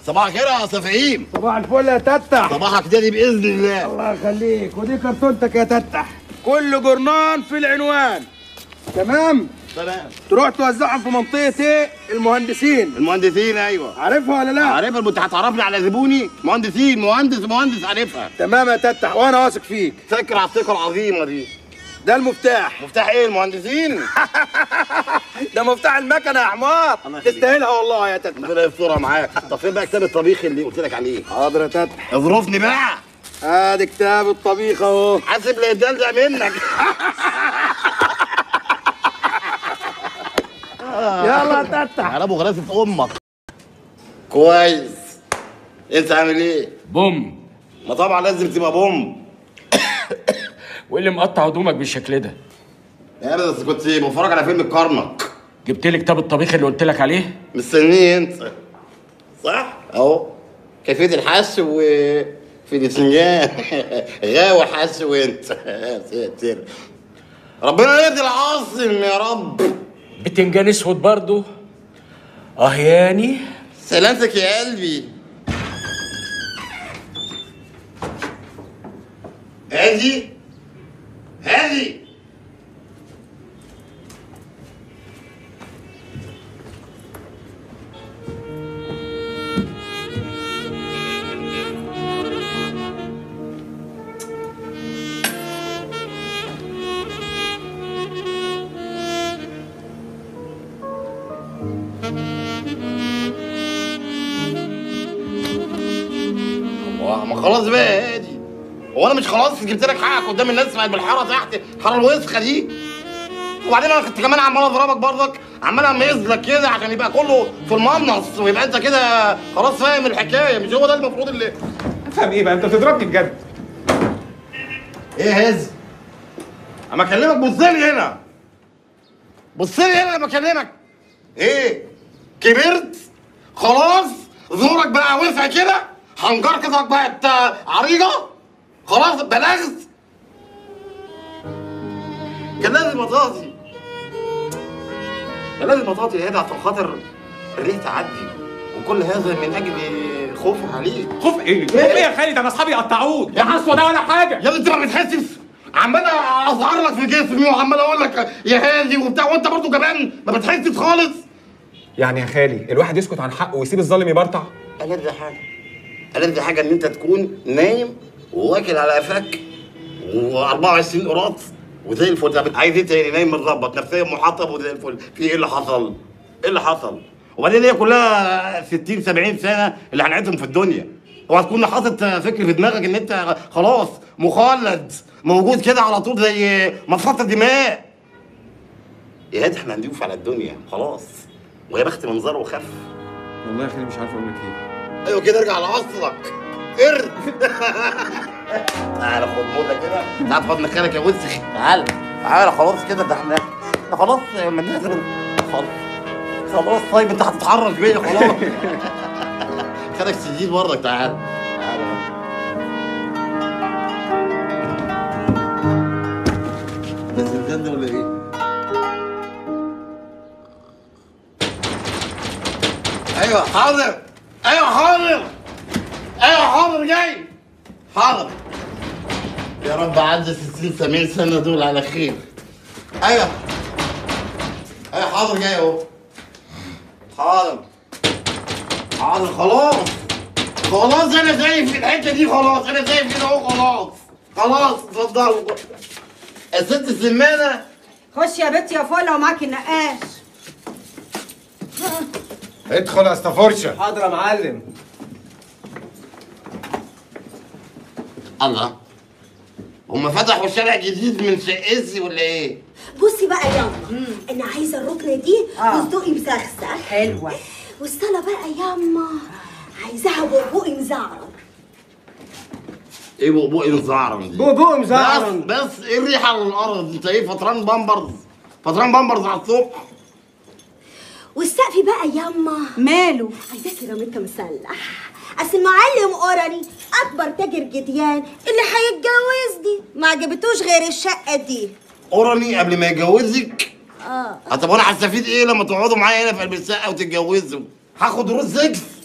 صباح الخير يا سفاهيم صباح الفل يا تتح صباحك ده باذن الله الله يخليك ودي كرتونتك يا تتح كل جرنان في العنوان تمام تمام تروح توزعهم في منطقه ايه المهندسين المهندسين ايوه عارفها ولا لا عارفها انت هتعرفني على زبوني مهندسين مهندس مهندس عارفها تمام يا تتح وانا واثق فيك فاكر على الثقه العظيمه دي ده المفتاح مفتاح ايه المهندسين ده مفتاح المكنه يا حمار الله يخليك. تستاهلها والله يا تتح ربنا يسترها معاك طب فين بقى كتاب الطبيخ اللي قلت لك عليه حاضر يا تتح اظرفني بقى ادي كتاب الطبيخ اهو حاسب لا يتدلدع منك يلا يا تتح على ابو غراسه امك كويس انت عامل ايه بوم ما طبعا لازم تبقى بوم وايه اللي مقطع هدومك بالشكل ده يا بس كنت بتفرج على فيلم الكرنك جبت لي كتاب الطبيخ اللي قلت لك عليه مستنيه انت صح اهو كيفيه الحش و في الاسنجان غاوي حش وانت يا ساتر ربنا يهدي العاصم يا رب بتنجان اسود برضه اه ياني سلامتك يا قلبي هادي هادي هو- ما خلاص بقى يا هادي هو انا مش خلاص جبت لك حقك قدام الناس بقت بالحاره تحت الحاره الوسخه دي وبعدين انا كنت كمان عمال اضربك برضك عمال اميز لك كده عشان يبقى كله في المنص ويبقى انت كده خلاص فاهم الحكايه مش هو ده المفروض اللي افهم ايه بقى انت بتضربني بجد ايه يا هز اما اكلمك بص لي هنا بص لي هنا لما اكلمك ايه كبرت خلاص زورك بقى وسع كده حنجرتك بقت آه، عريضه خلاص بلغت كان لازم اطاطي كان لازم اطاطي يا هدى عشان خاطر الريح تعدي وكل هذا من اجل خوفي عليك خوف ايه؟ خوف ايه يا خالد انا اصحابي يقطعوك يا حسوه ده ولا حاجه يا انت ما بتحسش عمال اظهر لك في جسمي وعمال اقول لك يا هادي وبتاع وانت برضه كمان ما بتحسش خالص يعني يا خالي الواحد يسكت عن حقه ويسيب الظالم يبرطع ألذ حاجه ألذ حاجه ان انت تكون نايم وواكل على قفاك و24 قراط وزي الفل طب عايز ايه تاني نايم متظبط نفسيا محطب وزي الفل في ايه اللي حصل؟ ايه اللي حصل؟ وبعدين هي كلها 60 70 سنه اللي هنعيشهم في الدنيا وهتكون حاطط فكر في دماغك ان انت خلاص مخلد موجود كده على طول زي مصاصه الدماء يا هادي احنا هنضيف على الدنيا خلاص ويا بخت منظره وخف والله يا خالي مش عارف اقول لك ايه ايوه كده ارجع لاصلك قرد تعالى خد موضه كده تعال خد مكانك يا وسخ تعال تعال خلاص كده ده احنا احنا خلاص من نازل خلاص خلاص طيب انت هتتحرك بيا خلاص خدك سجين برضك تعال تعال ده زندان ده ولا ايه؟ ايوه حاضر ايوه حاضر ايوه حاضر جاي حاضر يا رب عدى 60 70 سنه دول على خير ايوه ايوه حاضر جاي اهو حاضر حاضر خلاص خلاص انا شايف الحته دي خلاص انا شايف كده اهو خلاص خلاص اتفضلوا الست السمانه خش يا بنتي يا فله ومعاكي النقاش ادخل يا استفرشه حاضر يا معلم الله هم فتحوا شارع جديد من شقتي ولا ايه؟ بصي بقى ياما انا عايزه الركنه دي آه. وصدقي مسخسخ حلوة والصاله بقى ياما عايزاها بربوقي مزعرر ايه بقبوق الزعرم دي؟ بوبو بس مزعرن بس ايه الريحه على الارض؟ انت ايه فطران بامبرز؟ فطران بامبرز على الصبح؟ والسقف بقى ياما ماله عايزاه سيراميكا مسلح اصل المعلم اوراني اكبر تاجر جديان اللي هيتجوزني ما عجبتوش غير الشقه دي اوراني قبل ما يجوزك اه طب وانا هستفيد ايه لما تقعدوا معايا هنا في قلب الشقه وتتجوزوا؟ هاخد روز سكس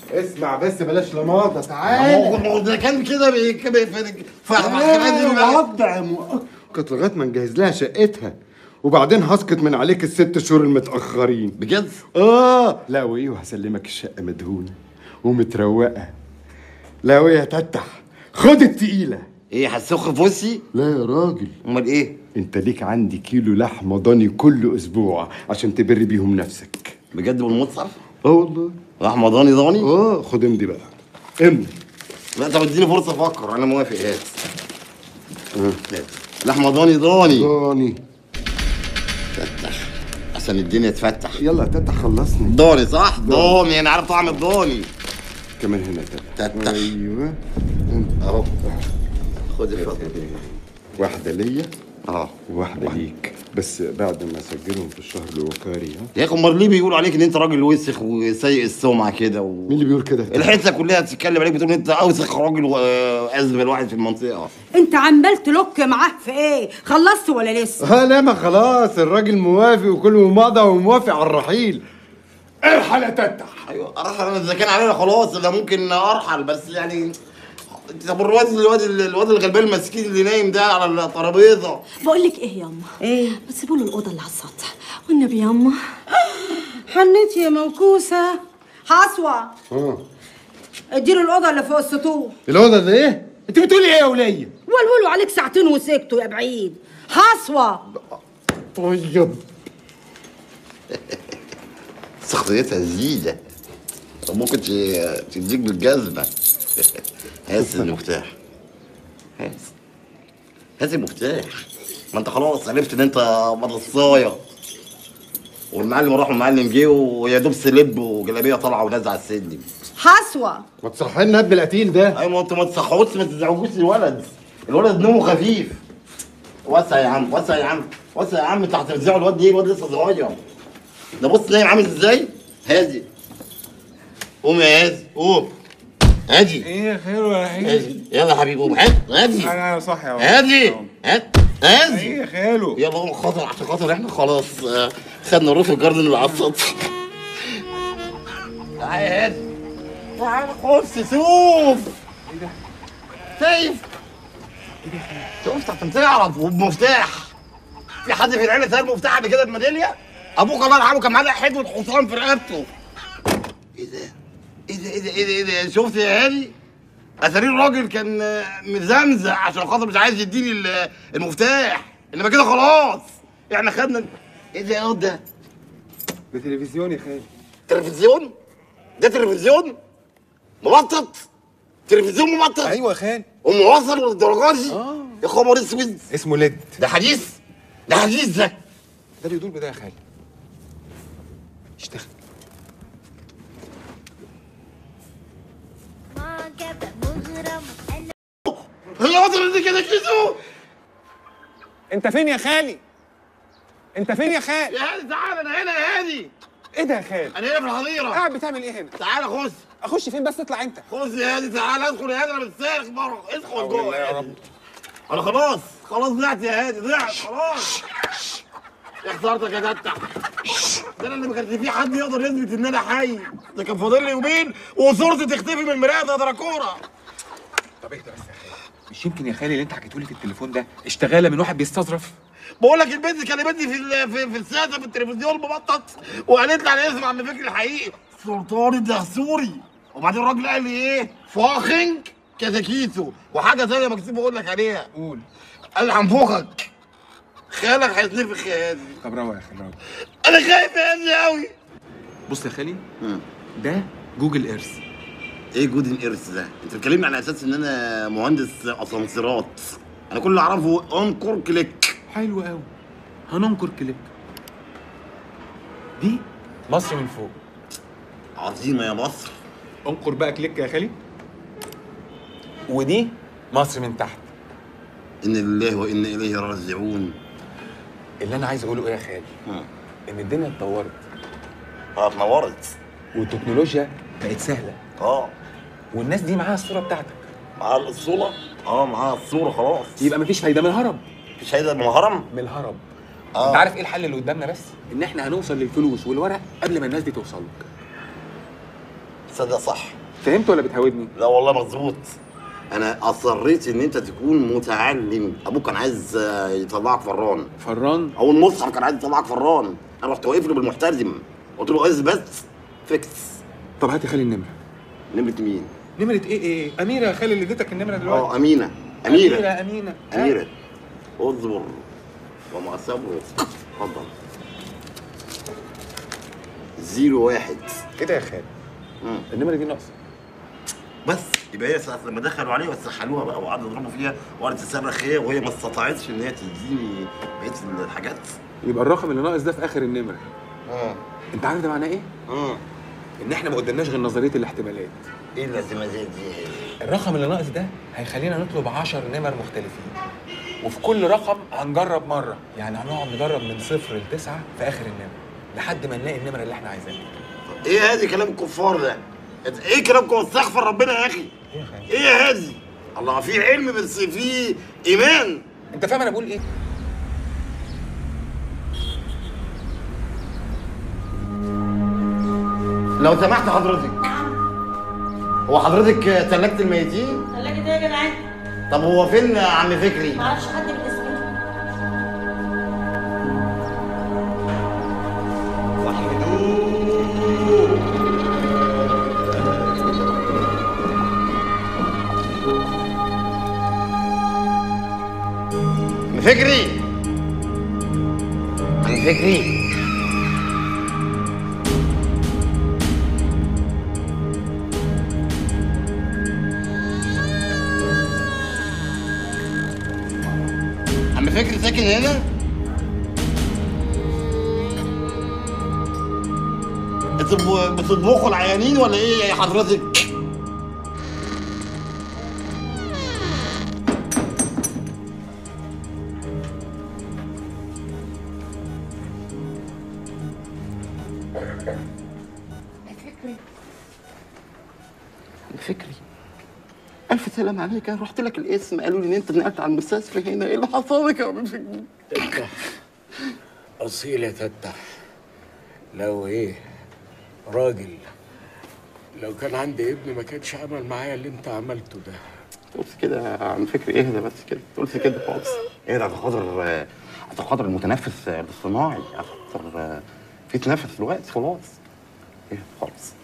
اسمع بس بلاش لماضه ما هو تعالى ما هو ده كان كده بي- كده بي- فاهم تعالى وضع مؤقت لغايه ما نجهز لها شقتها وبعدين هسقط من عليك الست شهور المتاخرين بجد اه لا وايه وهسلمك الشقه مدهونه ومتروقه لا وايه يا تتح خد التقيله ايه هتسخ في وشي لا يا راجل امال ايه انت ليك عندي كيلو لحمه ضاني كل اسبوع عشان تبر بيهم نفسك بجد بالمصحف اه والله رحمه ضاني ضاني اه خد امضي بقى امضي لا طب اديني فرصه افكر انا موافق هات هات. لحمه ضاني ضاني ضاني فتح عشان الدنيا تفتح يلا يا تتح خلصني ضاني صح ضاني انا عارف طعم الضاني كمان هنا تتح تتح. ايوه اهو خد الفضل واحده ليا اه وواحده ليك بس بعد ما اسجلهم في الشهر الوقاري ها يا اخي امال ليه بيقولوا عليك ان انت راجل وسخ وسيء السمعه كده و... مين اللي بيقول كده الحته كلها بتتكلم عليك بتقول انت اوسخ راجل وازمل واحد في المنطقه انت عمال تلوك معاه في ايه خلصت ولا لسه ها لا ما خلاص الراجل موافق وكله مضى وموافق على الرحيل ارحل يا تتح ايوه ارحل انا اذا كان علينا خلاص انا ممكن ارحل بس يعني طب الواد الواد الواد الغلبان المسكين اللي نايم ده على الترابيزه بقول لك ايه ياما ايه ما تسيبوا له الاوضه اللي على السطح والنبي ياما حنيت يا موكوسه حصوه اه اديله الاوضه اللي فوق السطوح الاوضه ده ايه انت بتقولي ايه يا وليه ولولوا عليك ساعتين وسكتوا يا بعيد حصوه طيب شخصيتها جديده ممكن ت- تديك بالجزمه هات المفتاح هات هات المفتاح ما انت خلاص عرفت ان انت مدرسايه والمعلم راح والمعلم جه ويا دوب سلب وجلابيه طالعه ونازله على السلم حصوه ما تصحي لنا ابن القتيل ده ايوه ما انتوا ما تصحوش ما تزعجوش الولد الولد نومه خفيف وسع يا عم وسع يا عم وسع يا عم انت هتفزعوا الواد ايه الواد لسه صغير ده بص نايم عامل ازاي هادي قوم يا هادي قوم هادي ايه خير ولا حاجه هادي يلا يا حبيبي قوم هادي هادي انا صح يا هادي هات هادي ايه يا خالو يلا قوم خاطر عشان خاطر احنا خلاص آه، خدنا روف الجاردن اللي على السطح تعالى يا هادي تعالى خش شوف شايف شفت عشان تعرف وبمفتاح في حد في العيله ساب مفتاح قبل كده بميداليه ابوك الله يرحمه كان معاه حدوه حصان في رقبته ايه ده ايه ده ايه ده ايه ده ايه ده شفت يا هادي اتاري الراجل كان آه، مزمزق عشان خاطر مش عايز يديني ال- المفتاح انما كده خلاص احنا خدنا ايه ده يا واد ده ده تلفزيون يا خالي تلفزيون ده تلفزيون مبطط تلفزيون مبطط ايوه يا خالي وموصل للدرجات دي يا خبر اسود اسمه ليد ده حديث ده حديث ده ده اللي يدور بده يا خالي اشتغل معجب مغرم هي وصلت كده كده انت فين يا خالي انت فين يا خالي يا هادي تعالى انا هنا يا هادي ايه ده يا خالي انا هنا في الحظيره قاعد بتعمل ايه هنا تعالى خش اخش فين بس اطلع انت خش يا هادي تعالى ادخل يا هادي انا بتسارخ بره ادخل جوه بالله يا يا رب. هادي. انا خلاص خلاص ضعت يا هادي ضعت خلاص يا خسارتك يا تتح ده انا اللي ما كانش في حد يقدر يثبت ان انا حي ده كان فاضل لي يومين وصورتي تختفي من المرايه ده دراكوره طب اهدى بس يا خالي مش يمكن يا خالي اللي انت حكيته لي في التليفون ده اشتغاله من واحد بيستظرف بقول لك البنت كلمتني في ال- في, في السادة في التلفزيون مبطط وقالت لي على اسم عم فكري الحقيقي سلطان الدهسوري وبعدين الراجل قال لي ايه فاخنج كتاكيتو وحاجه ثانيه مكتوب بقول لك عليها قول قال لي هنفخك خيالك هيتنفخ يا هادي طب روق يا خالي روق انا خايف يا هادي قوي بص يا خالي ده جوجل ايرث ايه جودن ايرث ده؟ انت بتكلمني على اساس ان انا مهندس اسانسيرات انا كل اللي اعرفه انكر كليك حلو قوي هننكر كليك دي مصر من فوق عظيمه يا مصر انقر بقى كليك يا خالي ودي مصر من تحت ان لله وانا اليه راجعون اللي انا عايز اقوله ايه يا خالي ها. ان الدنيا اتطورت اه اتنورت والتكنولوجيا بقت سهله اه والناس دي معاها الصوره بتاعتك معاه الصورة؟ اه معاه الصورة خلاص يبقى مفيش فايده من الهرب مفيش هيدا من الهرم؟ من الهرب آه. انت عارف ايه الحل اللي قدامنا بس ان احنا هنوصل للفلوس والورق قبل ما الناس دي توصل لك صدق صح فهمت ولا بتهاودني لا والله مظبوط انا اصريت ان انت تكون متعلم ابوك كان عايز آه، يطلعك فران فران او المصحف كان عايز يطلعك فران انا رحت واقف له بالمحترم قلت له اثبت فيكس طب هات يا خالي النمره نمرة مين؟ نمره ايه ايه اميره يا خالي اللي اديتك النمره دلوقتي اه امينه اميره اميره امينه ها؟ اميره اصبر وما صبر اتفضل زيرو واحد كده يا خالي مم. النمره دي ناقصه بس يبقى هي ساعة لما دخلوا عليه وسحلوها بقى وقعدوا يضربوا فيها وقعدت تصرخ هي وهي ما استطاعتش ان هي تديني بقيه الحاجات يبقى الرقم اللي ناقص ده في اخر النمره اه انت عارف ده معناه ايه اه ان احنا ما قدامناش غير نظريه الاحتمالات ايه اللازمات دي الرقم اللي ناقص ده هيخلينا نطلب 10 نمر مختلفين وفي كل رقم هنجرب مره يعني هنقعد نجرب من صفر لتسعه في اخر النمره لحد ما نلاقي النمره اللي احنا عايزينها ايه هذه كلام الكفار ده؟ ايه كلامكم استغفر ربنا يا اخي؟ ايه يا خالد ايه هذه؟ الله في علم بس في ايمان انت فاهم انا بقول ايه لو سمحت حضرتك هو حضرتك تلاجة الميتين؟ ثلاجة ايه يا جدعان؟ طب هو فين عم فكري؟ معرفش حد بالاسم ده عم فكري عم فكري عم فكري ساكن هنا؟ انتوا بتطبخوا العيانين ولا ايه يا حضرتك؟ فكري ألف سلام عليك أنا رحت لك الاسم قالوا لي إن أنت نقلت على المستشفى هنا إيه اللي حصل لك يا عم فكري؟ تتح أصيل يا تتح لو إيه راجل لو كان عندي ابن ما كانش عمل معايا اللي أنت عملته ده تقولش كده يا عم فكري اهدى بس كده تقولش كده خالص اهدى عشان خاطر عشان خاطر المتنفس الاصطناعي عشان خاطر في تنفس دلوقتي خلاص اهدى خالص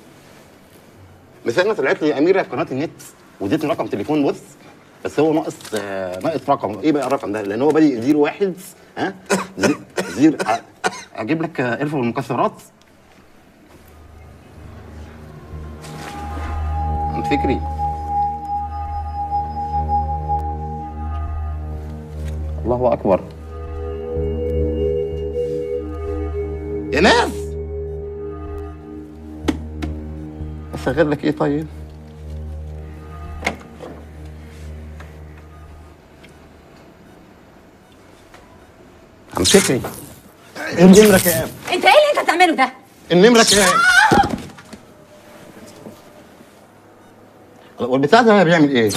مثلا طلعت لي اميره في قناه النت واديتني رقم تليفون بص بس هو ناقص آه، ناقص رقم ايه بقى الرقم ده لان هو بادئ زيرو واحد ها زي- زيرو ه- اجيب لك آه، قرفه بالمكسرات عم فكري الله اكبر يا ناس اشغل لك ايه طيب عم فكري النمرة كام؟ انت ايه اللي انت بتعمله ده النمرة كام؟ والبتاع ده بيعمل ايه؟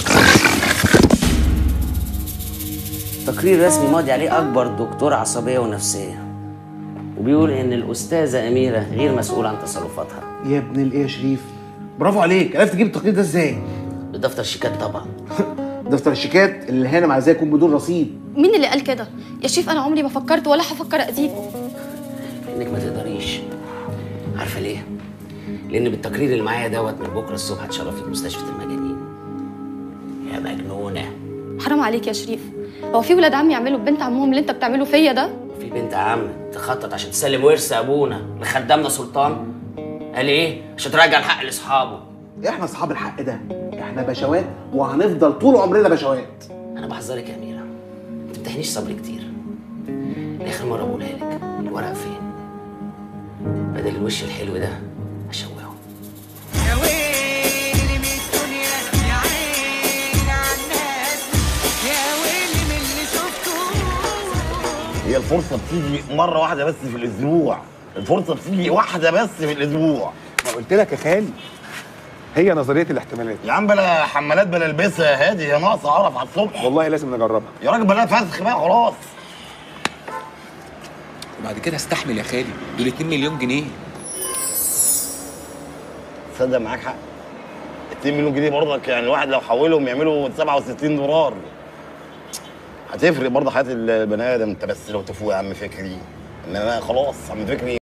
تقرير رسمي ماضي عليه أكبر دكتور عصبية ونفسية وبيقول إن الأستاذة أميرة غير مسؤولة عن تصرفاتها يا ابن الايه يا شريف برافو عليك عرفت تجيب التقرير ده ازاي بدفتر شيكات طبعا دفتر الشيكات اللي هانم عايزاه يكون بدون رصيد مين اللي قال كده؟ يا شيف أنا عمري ما فكرت ولا هفكر أذيبه إنك ما تقدريش عارفة ليه؟ لأن بالتقرير اللي معايا دوت من بكرة الصبح هتشرفك مستشفى المجانين يا مجنونة حرام عليك يا شريف هو في ولاد عمي يعملوا ببنت عمهم اللي أنت بتعمله فيا ده؟ في بنت عم تخطط عشان تسلم ورث أبونا لخدامنا سلطان قال إيه؟ عشان ترجع الحق لأصحابه احنا اصحاب الحق ده احنا بشوات وهنفضل طول عمرنا بشوات انا بحذرك يا اميره ما تمتحنيش صبر كتير اخر مره بقولها لك الورق فين بدل الوش الحلو ده هشوهه يا ويلي من الدنيا يا عيني على الناس يا ويلي من اللي شفته هي الفرصة بتيجي مرة واحدة بس في الأسبوع الفرصة بتيجي واحدة بس في الأسبوع ما قلت لك يا خالي هي نظريه الاحتمالات يا عم بلا حمالات بلا البسها هادي هي ناقصة قرف على الصبح والله لازم نجربها يا راجل بلا فسخ بقى خلاص وبعد كده استحمل يا خالي دول 2 مليون جنيه تصدق معاك حق 2 مليون جنيه برضك يعني الواحد لو حولهم يعملوا 67 دولار هتفرق برضه حياه البني ادم انت بس لو تفوق يا عم فكري انما خلاص عم فكري